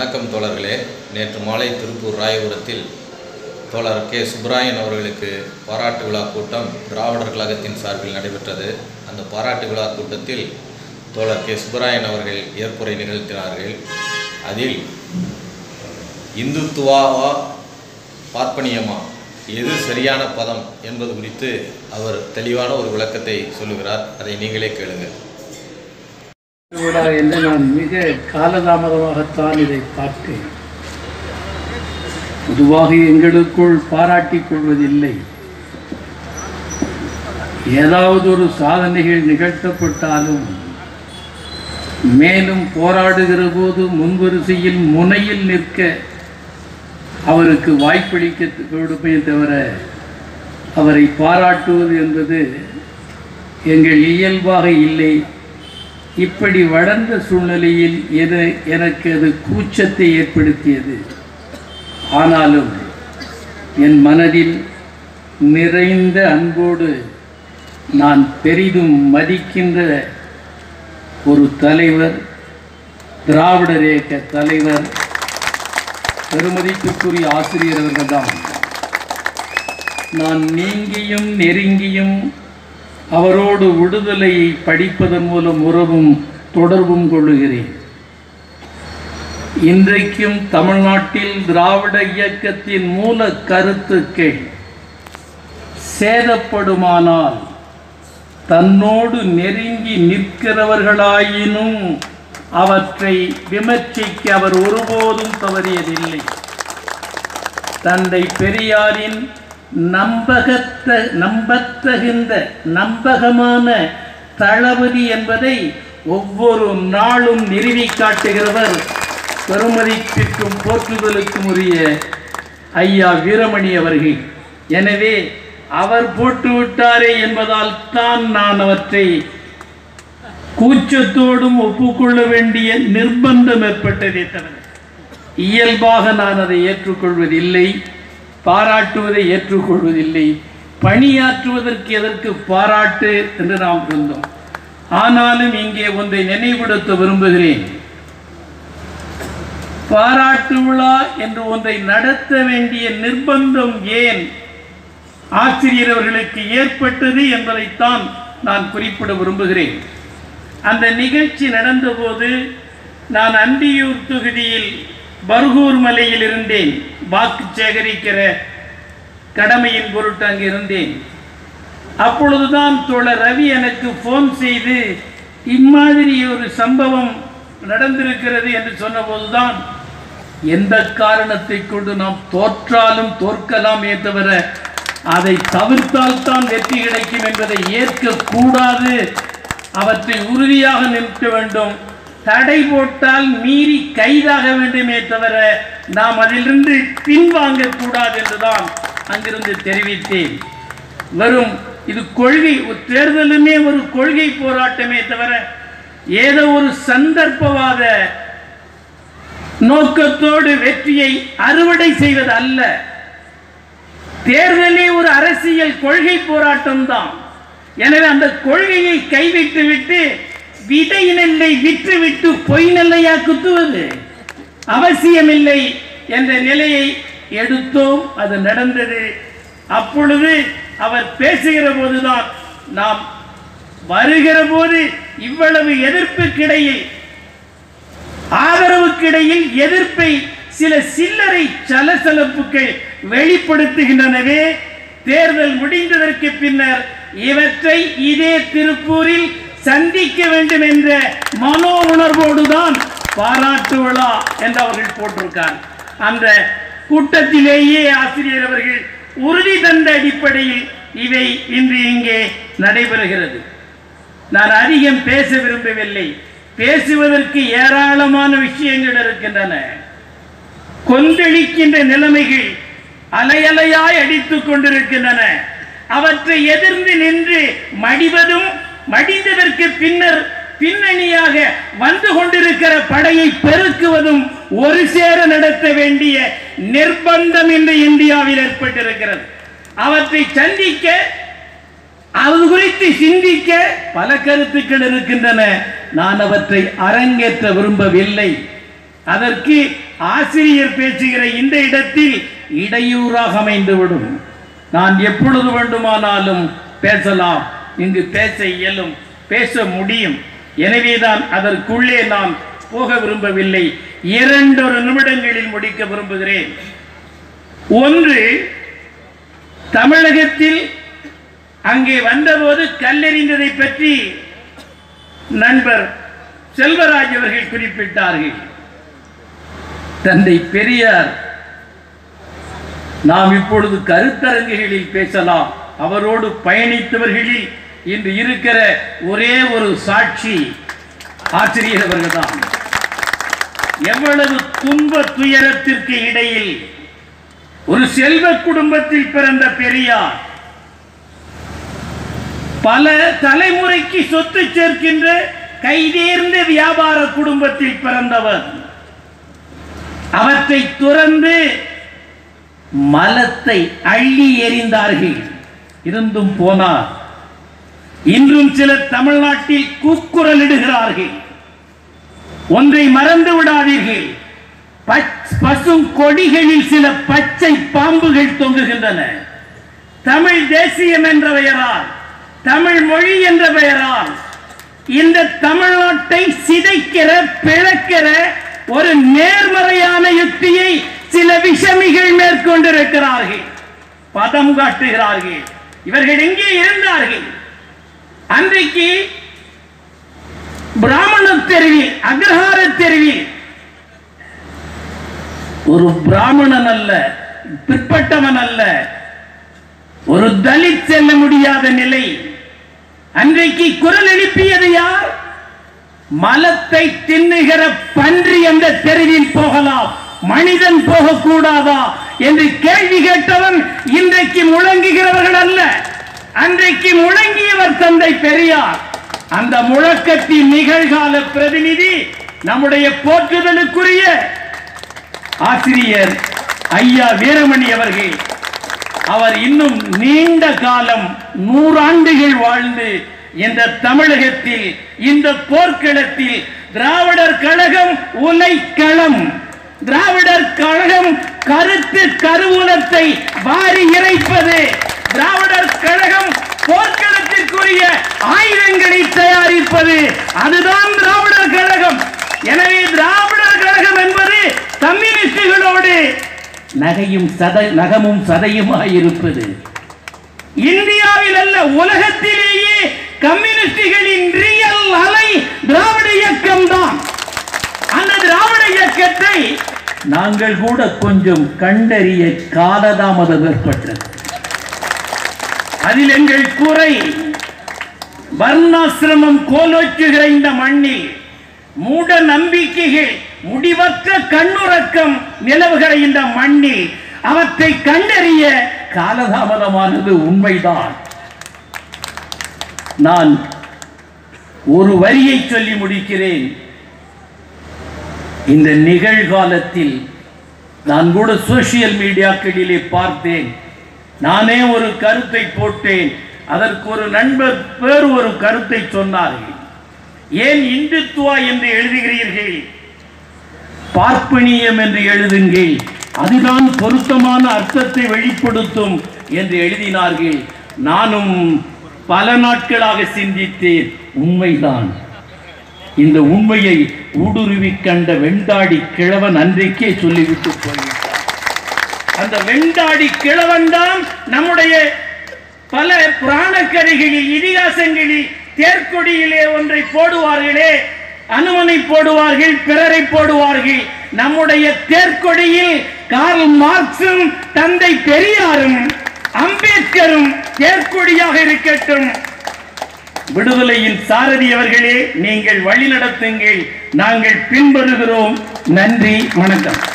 வணக்கம் தோழர்களே நேற்று மாலை திருப்பூர் ராயபுரத்தில் தோழர் கே சுப்ராயன் அவர்களுக்கு பாராட்டு விழா கூட்டம் திராவிடர் கழகத்தின் சார்பில் நடைபெற்றது அந்த பாராட்டு விழா கூட்டத்தில் தோழர் கே சுப்ராயன் அவர்கள் ஏற்புரை நிகழ்த்தினார்கள் அதில் இந்துத்துவாவா பார்ப்பனியமா எது சரியான பதம் என்பது குறித்து அவர் தெளிவான ஒரு விளக்கத்தை சொல்லுகிறார் அதை நீங்களே கேளுங்கள் விழா என்று நான் மிக காலதாமதமாகத்தான் இதை பார்த்தேன் பொதுவாக எங்களுக்குள் பாராட்டிக் கொள்வதில்லை ஏதாவது ஒரு சாதனைகள் நிகழ்த்தப்பட்டாலும் மேலும் போராடுகிற போது முன்வரிசையில் முனையில் நிற்க அவருக்கு வாய்ப்பளிக்க கொடுப்பே தவிர அவரை பாராட்டுவது என்பது எங்கள் இயல்பாக இல்லை இப்படி வளர்ந்த சூழ்நிலையில் எது எனக்கு அது கூச்சத்தை ஏற்படுத்தியது ஆனாலும் என் மனதில் நிறைந்த அன்போடு நான் பெரிதும் மதிக்கின்ற ஒரு தலைவர் திராவிடர் இயக்க தலைவர் பெருமதிப்புக்குரிய ஆசிரியர் அவர்கள்தான் நான் நீங்கியும் நெருங்கியும் அவரோடு விடுதலையை படிப்பதன் மூலம் உறவும் தொடர்பும் கொள்ளுகிறேன் இன்றைக்கும் தமிழ்நாட்டில் திராவிட இயக்கத்தின் மூல கருத்துக்கள் சேதப்படுமானால் தன்னோடு நெருங்கி நிற்கிறவர்களாயினும் அவற்றை விமர்சிக்க அவர் ஒருபோதும் தவறியதில்லை தந்தை பெரியாரின் நம்பகத்த நம்பத்தகுந்த நம்பகமான தளபதி என்பதை ஒவ்வொரு நாளும் நிறுவி காட்டுகிறவர் பெருமதிப்பிற்கும் போற்றுதலுக்கும் உரிய ஐயா வீரமணி அவர்கள் எனவே அவர் போட்டு விட்டாரே என்பதால் தான் நான் அவற்றை கூச்சத்தோடும் ஒப்புக்கொள்ள வேண்டிய நிர்பந்தம் ஏற்பட்டதே தவிர இயல்பாக நான் அதை ஏற்றுக்கொள்வதில்லை பாராட்டுவதை ஏற்றுக்கொள்வதில்லை பணியாற்றுவதற்கு எதற்கு பாராட்டு என்று நாம் சொன்னோம் ஆனாலும் இங்கே ஒன்றை நினைவுபடுத்த விரும்புகிறேன் பாராட்டு விழா என்று ஒன்றை நடத்த வேண்டிய நிர்பந்தம் ஏன் ஆசிரியர் அவர்களுக்கு ஏற்பட்டது என்பதைத்தான் நான் குறிப்பிட விரும்புகிறேன் அந்த நிகழ்ச்சி நடந்தபோது நான் அந்தியூர் தொகுதியில் பர்கூர் மலையில் இருந்தேன் வாக்கு சேகரிக்கிற கடமையின் பொருட்டு அங்கு இருந்தேன் அப்பொழுதுதான் தோழர் ரவி எனக்கு ஃபோன் செய்து இம்மாதிரி ஒரு சம்பவம் நடந்திருக்கிறது என்று சொன்னபோதுதான் எந்த காரணத்தை கொண்டு நாம் தோற்றாலும் தோற்கலாமே தவிர அதை தவிர்த்தால் தான் வெற்றி கிடைக்கும் என்பதை ஏற்கக்கூடாது அவற்றை உறுதியாக நிற்க வேண்டும் தடை போட்டால் மீறி கைதாக வேண்டுமே தவிர நாம் அதிலிருந்து பின்வாங்க கூடாது என்றுதான் அங்கிருந்து தெரிவித்தேன் வெறும் இது கொள்கை ஒரு தேர்தலுமே ஒரு கொள்கை போராட்டமே தவிர ஏதோ ஒரு சந்தர்ப்பவாத நோக்கத்தோடு வெற்றியை அறுவடை செய்வது அல்ல தேர்தலே ஒரு அரசியல் கொள்கை போராட்டம் தான் எனவே அந்த கொள்கையை கைவிட்டு விட்டு விதை நெல்லை விற்றுவிட்டு பொய் நெல்லையா குத்துவது அவசியமில்லை என்ற நிலையை எடுத்தோம் அது நடந்தது அப்பொழுது அவர் பேசுகிற போதுதான் நாம் வருகிற போது இவ்வளவு எதிர்ப்புக்கிடையில் ஆதரவுக்கிடையில் எதிர்ப்பை சில சில்லறை சலசலப்புகள் வெளிப்படுத்துகின்றனவே தேர்தல் முடிந்ததற்கு பின்னர் இவற்றை இதே திருப்பூரில் சந்திக்க வேண்டும் என்ற மனோ உணர்வோடுதான் பாராட்டு விழா என்று அவர்கள் போட்டிருக்கார் அந்த கூட்டத்திலேயே ஆசிரியர் அவர்கள் உறுதி தந்த அடிப்படையில் இவை இன்று இங்கே நடைபெறுகிறது நான் அதிகம் பேச விரும்பவில்லை பேசுவதற்கு ஏராளமான விஷயங்கள் இருக்கின்றன கொந்தளிக்கின்ற நிலைமைகள் அலையலையாய் அடித்துக் கொண்டிருக்கின்றன அவற்றை எதிர்ந்து நின்று மடிவதும் மடிந்ததற்கு பின்னர் பின்னணியாக வந்து கொண்டிருக்கிற படையை பெருக்குவதும் ஒரு சேர நடத்த வேண்டிய நிர்பந்தம் இன்று இந்தியாவில் ஏற்பட்டிருக்கிறது அவற்றை சந்திக்க அது குறித்து சிந்திக்க பல கருத்துக்கள் இருக்கின்றன நான் அவற்றை அரங்கேற்ற விரும்பவில்லை அதற்கு ஆசிரியர் பேசுகிற இந்த இடத்தில் இடையூறாக அமைந்துவிடும் நான் எப்பொழுது வேண்டுமானாலும் பேசலாம் இங்கு பேச இயலும் பேச முடியும் எனவேதான் அதற்குள்ளே நான் போக விரும்பவில்லை இரண்டொரு நிமிடங்களில் முடிக்க விரும்புகிறேன் ஒன்று தமிழகத்தில் அங்கே வந்தபோது கல்லெறிந்ததை பற்றி நண்பர் செல்வராஜ் அவர்கள் குறிப்பிட்டார்கள் தந்தை பெரியார் நாம் இப்பொழுது கருத்தரங்குகளில் பேசலாம் அவரோடு பயணித்தவர்களில் இன்று இருக்கிற ஒரே ஒரு சாட்சி ஆசிரியர் அவர்கள்தான் எவ்வளவு துன்ப துயரத்திற்கு இடையில் ஒரு செல்வ குடும்பத்தில் பிறந்த பெரியார் பல தலைமுறைக்கு சொத்து சேர்க்கின்ற கைதேர்ந்த வியாபார குடும்பத்தில் பிறந்தவர் அவற்றை துறந்து மலத்தை அள்ளி எறிந்தார்கள் இருந்தும் போனார் இன்றும் சிலர் தமிழ்நாட்டில் கூக்குரலிடுகிறார்கள் ஒன்றை மறந்து விடாதீர்கள் பச்- பசும் கொடிகளில் சில பச்சை பாம்புகள் தொங்குகின்றன தமிழ் தேசியம் என்ற பெயரால் தமிழ் மொழி என்ற பெயரால் இந்த தமிழ்நாட்டை சிதைக்கிற பிளக்கிற ஒரு நேர்மறையான யுக்தியை சில விஷமிகள் மேற்கொண்டிருக்கிறார்கள் பதம் காட்டுகிறார்கள் இவர்கள் எங்கே இருந்தார்கள் அன்றைக்கு பிராமண தெருவில் அக்ரஹார தெருவில் ஒரு பிராமணன் அல்ல பிற்பட்டவன் அல்ல ஒரு தலித் செல்ல முடியாத நிலை அன்றைக்கு குரல் எழுப்பியது யார் மலத்தை தின்னுகிற பன்றி அந்த தெருவில் போகலாம் மனிதன் போகக்கூடாதா என்று கேள்வி கேட்டவன் இன்றைக்கு முழங்குகிறவர்கள் அல்ல அன்றைக்கு முழங்கியவர் தந்தை பெரியார் அந்த முழக்கத்தின் நிகழ்கால பிரதிநிதி நம்முடைய போற்றுதலுக்குரிய ஆசிரியர் ஐயா வீரமணி அவர்கள் அவர் இன்னும் நீண்ட காலம் நூறாண்டுகள் வாழ்ந்து இந்த தமிழகத்தில் இந்த போர்க்களத்தில் திராவிடர் கழகம் உலைக்களம் திராவிடர் கழகம் கருத்து கருவூலத்தை வாரி இறைப்பது திராவிடர் கழகம் போர்க்களத்திற்குரிய ஆயுதங்களை தயாரிப்பது அதுதான் திராவிடர் கழகம் எனவே திராவிடர் கழகம் என்பது கம்யூனிஸ்டுகளோடு நகையும் சத நகமும் சதையுமாயிருப்பது இந்தியாவில் அல்ல உலகத்திலேயே கம்யூனிஸ்டுகளின் ரியல் அலை திராவிட இயக்கம் தான் அந்த திராவிட இயக்கத்தை நாங்கள் கூட கொஞ்சம் கண்டறிய காலதாமதம் ஏற்பட்டது அதில் எங்கள் குறை வர்ணாசிரமம் கோலோச்சுகிற இந்த மண்ணில் மூட நம்பிக்கைகள் முடிவற்ற கண்ணுறக்கம் நிலவுகிற இந்த மண்ணில் அவற்றை கண்டறிய காலதாமதமானது உண்மைதான் நான் ஒரு வரியை சொல்லி முடிக்கிறேன் இந்த நிகழ்காலத்தில் நான் கூட சோசியல் மீடியாக்களிலே பார்த்தேன் நானே ஒரு கருத்தை போட்டேன் அதற்கு ஒரு நண்பர் வேறு ஒரு கருத்தை சொன்னார்கள் ஏன் இந்துத்துவா என்று எழுதுகிறீர்கள் பார்ப்பனியம் என்று எழுதுங்கள் அதுதான் பொருத்தமான அர்த்தத்தை வெளிப்படுத்தும் என்று எழுதினார்கள் நானும் பல நாட்களாக சிந்தித்தேன் உண்மைதான் இந்த உண்மையை ஊடுருவி கண்ட வெண்டாடி கிழவன் அன்றைக்கே சொல்லிவிட்டு போய்விட்டார் அந்த வெண்டாடி கிழவன் தான் நம்முடைய பல புராண கதைகளில் இதிகாசங்களில் தேர்க்கொடியிலே ஒன்றை போடுவார்களே அனுமனை போடுவார்கள் பிறரை போடுவார்கள் நம்முடைய தேர்க்கொடியில் கார்ல் மார்க்சும் தந்தை பெரியாரும் அம்பேத்கரும் தேர்க்கொடியாக இருக்கட்டும் விடுதலையின் சாரதி அவர்களே நீங்கள் வழி நடத்துங்கள் நாங்கள் பின்வருகிறோம் நன்றி வணக்கம்